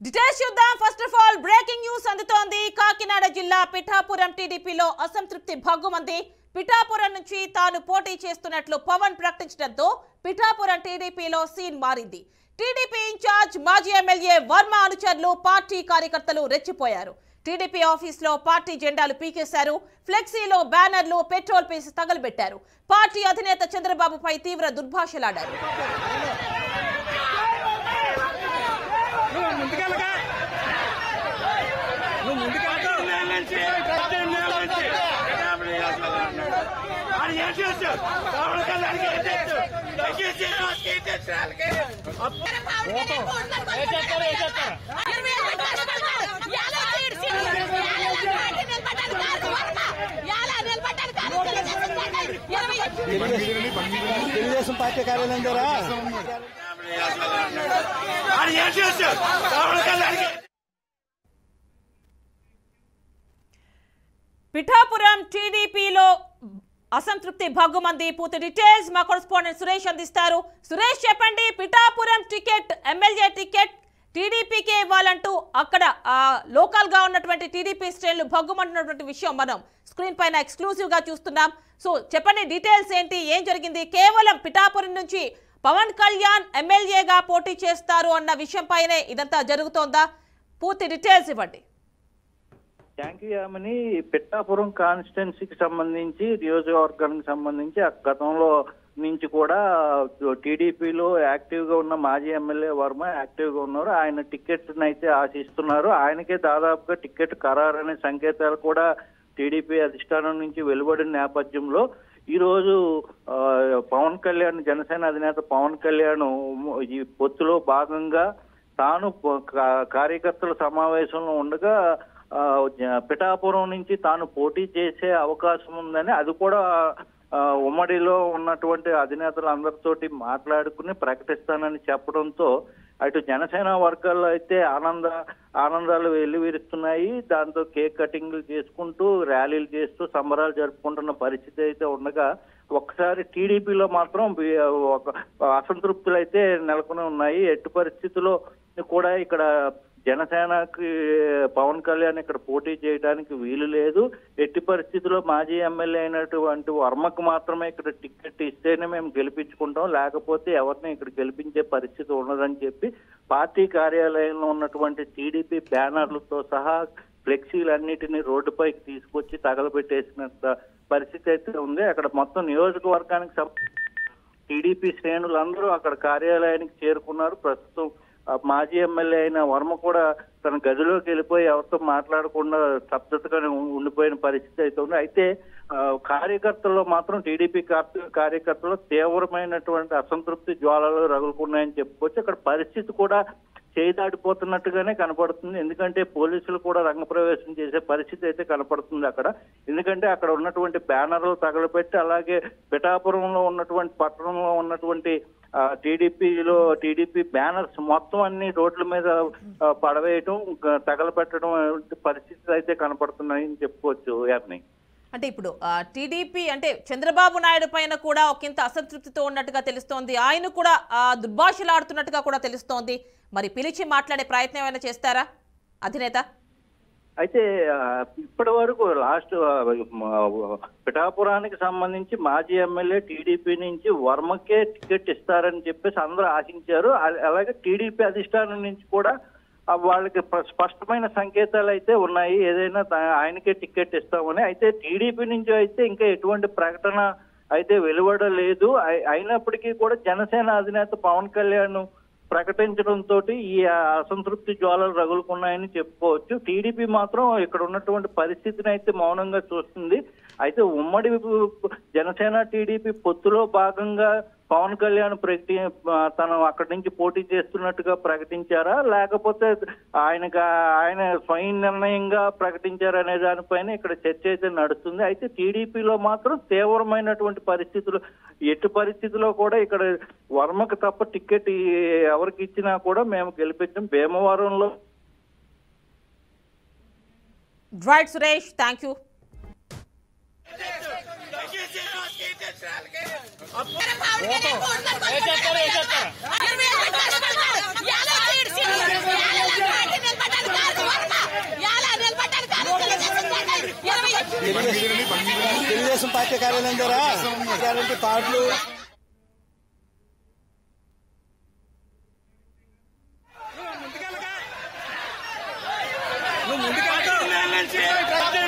details చూద్దాం first of all breaking news అందుతోంది కాకినాడ జిల్లా పిఠాపురం టీడీపీలో అసంతృప్తి భగ్గుమంది పిఠాపురం నుంచి తాను పోటీ చేస్తున్నట్లు పవన్ ప్రకటించడంతో పిఠాపురం టీడీపీలో సీన్ మారింది టీడీపీ ఇన్ఛార్జ్ మాజీ ఎమ్మెల్యే వర్మ అనుచరులు పార్టీ కార్యకర్తలు రెచ్చిపోయారు టీడీపీ ఆఫీస్లో పార్టీ జెండాలు పీకేశారు ఫ్లెక్సీలో బ్యానర్లు పెట్రోల్ పీసి తగలబెట్టారు పార్టీ అధినేత చంద్రబాబుపై తీవ్ర దుర్భాషలాడారు నువ్వు ముందుకెళ్ళగా నువ్వు ముందుకెళ్ళగా తెలుగుదేశం పార్టీ కార్యాలయం ద్వారా పిఠాపురం టీడీపీలో అసంతృప్తి భగ్గుమంది పూర్తి డీటెయిల్స్ మా కొరస్పాండెంట్ సురేష్ అందిస్తారు సురేష్ చెప్పండి పిఠాపురం టికెట్ ఎమ్మెల్యే టికెట్ టీడీపీకే ఇవ్వాలంటూ అక్కడ ఆ, లోకల్ గా ఉన్నటువంటి టీడీపీ శ్రేణులు భగ్గుమంటున్నటువంటి విషయం మనం స్క్రీన్ పైన ఎక్స్క్లూసివ్ గా చూస్తున్నాం సో చెప్పండి డీటెయిల్స్ ఏంటి ఏం జరిగింది కేవలం పిఠాపురం నుంచి పవన్ కళ్యాణ్ ఎమ్మెల్యేగా పోటీ చేస్తారు అన్న విషయం పైనే ఇదంతా జరుగుతోందా పూర్తి డీటెయిల్స్ ఇవ్వండి థ్యాంక్ యూ యామిని పిట్టాపురం కాన్స్టిట్యున్సీకి సంబంధించి నియోజకవర్గానికి సంబంధించి ఆ గతంలో నుంచి కూడా టీడీపీలో యాక్టివ్ గా ఉన్న మాజీ ఎమ్మెల్యే వర్మ యాక్టివ్ గా ఉన్నారు ఆయన టికెట్ అయితే ఆశిస్తున్నారు ఆయనకే దాదాపుగా టికెట్ ఖరారనే సంకేతాలు కూడా టీడీపీ అధిష్టానం నుంచి వెలువడిన నేపథ్యంలో ఈ రోజు ఆ, పవన్ కళ్యాణ్ జనసేన అధినేత పవన్ కళ్యాణ్ ఈ పొత్తులో భాగంగా తాను ప- కా- కార్యకర్తల సమావేశంలో ఉండగా ఆ, జ- పిఠాపురం నుంచి తాను పోటీ చేసే అవకాశం ఉందని అది కూడా ఆ, ఉమ్మడిలో ఉన్నటువంటి అధినేతలు అందరితోటి మాట్లాడుకుని ప్రకటిస్తానని చెప్పడంతో అటు జనసేన వర్గాల్లో అయితే ఆనంద ఆనందాలు వెల్లివిరుస్తున్నాయి దాంతో కేక్ కటింగ్లు చేసుకుంటూ ర్యాలీలు చేస్తూ సంబరాలు జరుపుకుంటున్న పరిస్థితి అయితే ఉండగా ఒక్కసారి టీడీపీలో మాత్రం వి- ఒక అసంతృప్తులు అయితే నెలకొని ఉన్నాయి ఎట్టి పరిస్థితుల్లో కూడా ఇక్కడ జనసేనకి పవన్ కళ్యాణ్ ఇక్కడ పోటీ చేయడానికి వీలు లేదు ఎట్టి పరిస్థితుల్లో మాజీ ఎమ్మెల్యే అయినటువంటి వర్మకు మాత్రమే ఇక్కడ టికెట్ ఇస్తేనే మేము గెలిపించుకుంటాం లేకపోతే ఎవరిని ఇక్కడ గెలిపించే పరిస్థితి ఉండదని చెప్పి పార్టీ కార్యాలయంలో ఉన్నటువంటి టీడీపీ బ్యానర్లతో సహా ఫ్లెక్సీలన్నిటినీ రోడ్డుపైకి తీసుకొచ్చి తగలబెట్టేసినంత పరిస్థితి అయితే ఉంది అక్కడ మొత్తం నియోజకవర్గానికి సంబంధించి టీడీపీ శ్రేణులందరూ అక్కడ కార్యాలయానికి చేరుకున్నారు ప్రస్తుతం ఆ మాజీ ఎమ్మెల్యే అయిన వర్మ కూడా తన గదిలోకి వెళ్ళిపోయి ఎవరితో మాట్లాడకుండా స్తబ్దతగానే ఉం- ఉండిపోయిన పరిస్థితి అయితే ఉంది అయితే ఆ, కార్యకర్తల్లో మాత్రం టీడీపీ కార్యకర్తలు తీవ్రమైనటువంటి అసంతృప్తి జ్వాలలు రగులుకున్నాయని చెప్పుకోవచ్చు అక్కడ పరిస్థితి కూడా చేయి దాటిపోతున్నట్టుగానే కనపడుతుంది ఎందుకంటే పోలీసులు కూడా రంగప్రవేశం చేసే పరిస్థితి అయితే కనపడుతుంది అక్కడ ఎందుకంటే అక్కడ ఉన్నటువంటి బ్యానర్లు తగలబెట్టి అలాగే పిఠాపురంలో ఉన్నటువంటి పట్టణంలో ఉన్నటువంటి టీడీపీలో టీడీపీ బ్యానర్స్ మొత్తం అన్ని రోడ్ల మీద ఆ, పడవేయటం గ- తగలబెట్టడం వంటి పరిస్థితులు అయితే కనపడుతున్నాయని చెప్పుకోవచ్చు యాప్ని అంటే ఇప్పుడు ఆ, టీడీపీ అంటే చంద్రబాబు నాయుడు పైన కూడా ఒకంత అసంతృప్తితో ఉన్నట్టుగా తెలుస్తోంది ఆయన కూడా ఆ, దుర్భాషలాడుతున్నట్టుగా కూడా తెలుస్తోంది మరి పిలిచి మాట్లాడే ప్రయత్నం ఏమైనా చేస్తారా అధినేత అయితే ఆ, ఇప్పటి వరకు లాస్ట్ ఆ, మ- పిఠాపురానికి సంబంధించి మాజీ ఎమ్మెల్యే టీడీపీ నుంచి వర్మకే టికెట్ ఇస్తారని చెప్పేసి అందరూ ఆశించారు అల- అలాగే టీడీపీ అధిష్టానం నుంచి కూడా ఆ, వాళ్ళకి ప్ర- స్పష్టమైన సంకేతాలు అయితే ఉన్నాయి ఏదైనా తా- ఆయనకే టికెట్ ఇస్తామని అయితే టీడీపీ నుంచి అయితే ఇంకా ఎటువంటి ప్రకటన అయితే వెలువడలేదు అయి- అయినప్పటికీ కూడా జనసేన అధినేత పవన్ కళ్యాణ్ ప్రకటించడంతో ఈ అసంతృప్తి జ్వాలలు రగులుకున్నాయని చెప్పుకోవచ్చు టీడీపీ మాత్రం ఇక్కడ ఉన్నటువంటి పరిస్థితిని అయితే మౌనంగా చూస్తుంది అయితే ఉమ్మడి జనసేన టీడీపీ పొత్తులో భాగంగా పవన్ కళ్యాణ్ ప్రకటి తను అక్కడి నుంచి పోటీ చేస్తున్నట్టుగా ప్రకటించారా లేకపోతే ఆయనగా ఆయన స్వయం నిర్ణయంగా ప్రకటించారనే దానిపైన ఇక్కడ చర్చ అయితే నడుస్తుంది అయితే టీడీపీలో మాత్రం తీవ్రమైనటువంటి పరిస్థితులు ఎట్టి పరిస్థితిలో కూడా ఇక్కడ వర్మకు తప్ప టికెట్ ఈ- ఎవరికి ఇచ్చినా కూడా మేము గెలిపించాం భీమవరంలో రైట్ సురేష్ థ్యాంక్ యూ వేసేస్తారు వేసేస్తారు తెలుగుదేశం తెలుగుదేశం పార్టీ కార్యాలయం దగ్గర గ్యారంటీ కార్డులు నువ్వు ముందుకెళ్ళగా